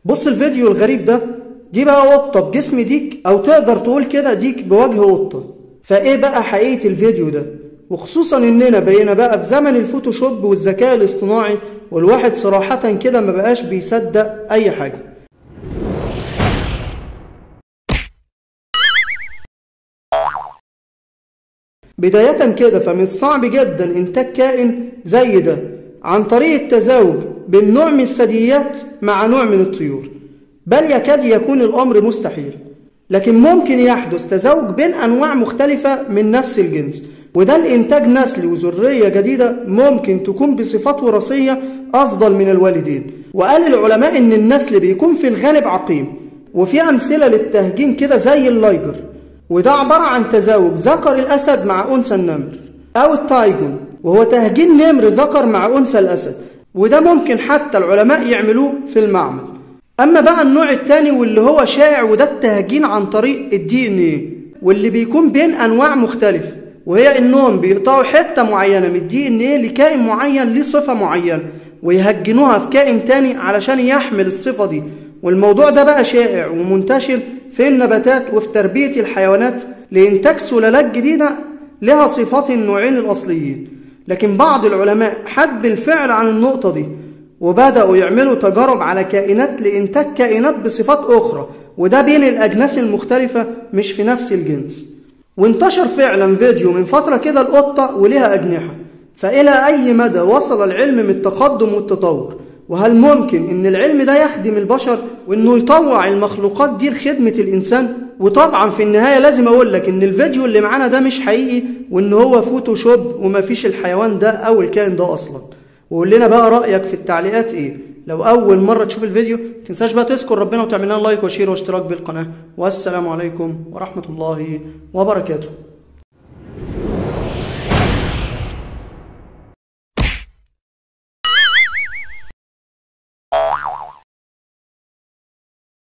بص الفيديو الغريب ده دي بقى قطة بجسم ديك أو تقدر تقول كده ديك بوجه قطة فإيه بقى حقيقة الفيديو ده وخصوصا إننا بقينا بقى في زمن الفوتوشوب والذكاء الاصطناعي والواحد صراحة كده ما بقاش بيصدق أي حاجة بداية كده فمن الصعب جدا إنتاج كائن زي ده عن طريق التزاوج بين نوع من الثدييات مع نوع من الطيور بل يكاد يكون الأمر مستحيل لكن ممكن يحدث تزاوج بين أنواع مختلفة من نفس الجنس وده الإنتاج نسل وذرية جديدة ممكن تكون بصفات وراثية أفضل من الوالدين وقال العلماء إن النسل بيكون في الغالب عقيم وفي أمثلة للتهجين كده زي اللايجر وده عبارة عن تزاوج ذكر الأسد مع أنثى النمر أو التايجون وهو تهجين نمر ذكر مع أنثى الأسد وده ممكن حتى العلماء يعملوه في المعمل أما بقى النوع التاني واللي هو شائع وده التهجين عن طريق الدي ان ايه واللي بيكون بين أنواع مختلفة وهي إنهم بيقطعوا حتة معينة من الدي ان ايه لكائن معين ليه صفة معينة ويهجنوها في كائن تاني علشان يحمل الصفة دي والموضوع ده بقى شائع ومنتشر في النباتات وفي تربية الحيوانات لإنتاج سلالات جديدة لها صفات النوعين الأصليين لكن بعض العلماء حد بالفعل عن النقطة دي وبدأوا يعملوا تجارب على كائنات لإنتاج كائنات بصفات أخرى وده بين الأجناس المختلفة مش في نفس الجنس وانتشر فعلا فيديو من فترة كده القطة وليها أجنحة فإلى أي مدى وصل العلم من التقدم والتطور وهل ممكن ان العلم ده يخدم البشر وانه يطوع المخلوقات دي لخدمة الانسان وطبعا في النهاية لازم اقول لك ان الفيديو اللي معانا ده مش حقيقي وان هو فوتوشوب ومفيش الحيوان ده او الكائن ده اصلا وقول لنا بقى رأيك في التعليقات ايه لو اول مرة تشوف الفيديو تنساش بقى تذكر ربنا وتعمل لنا لايك وشير واشتراك بالقناة والسلام عليكم ورحمة الله وبركاته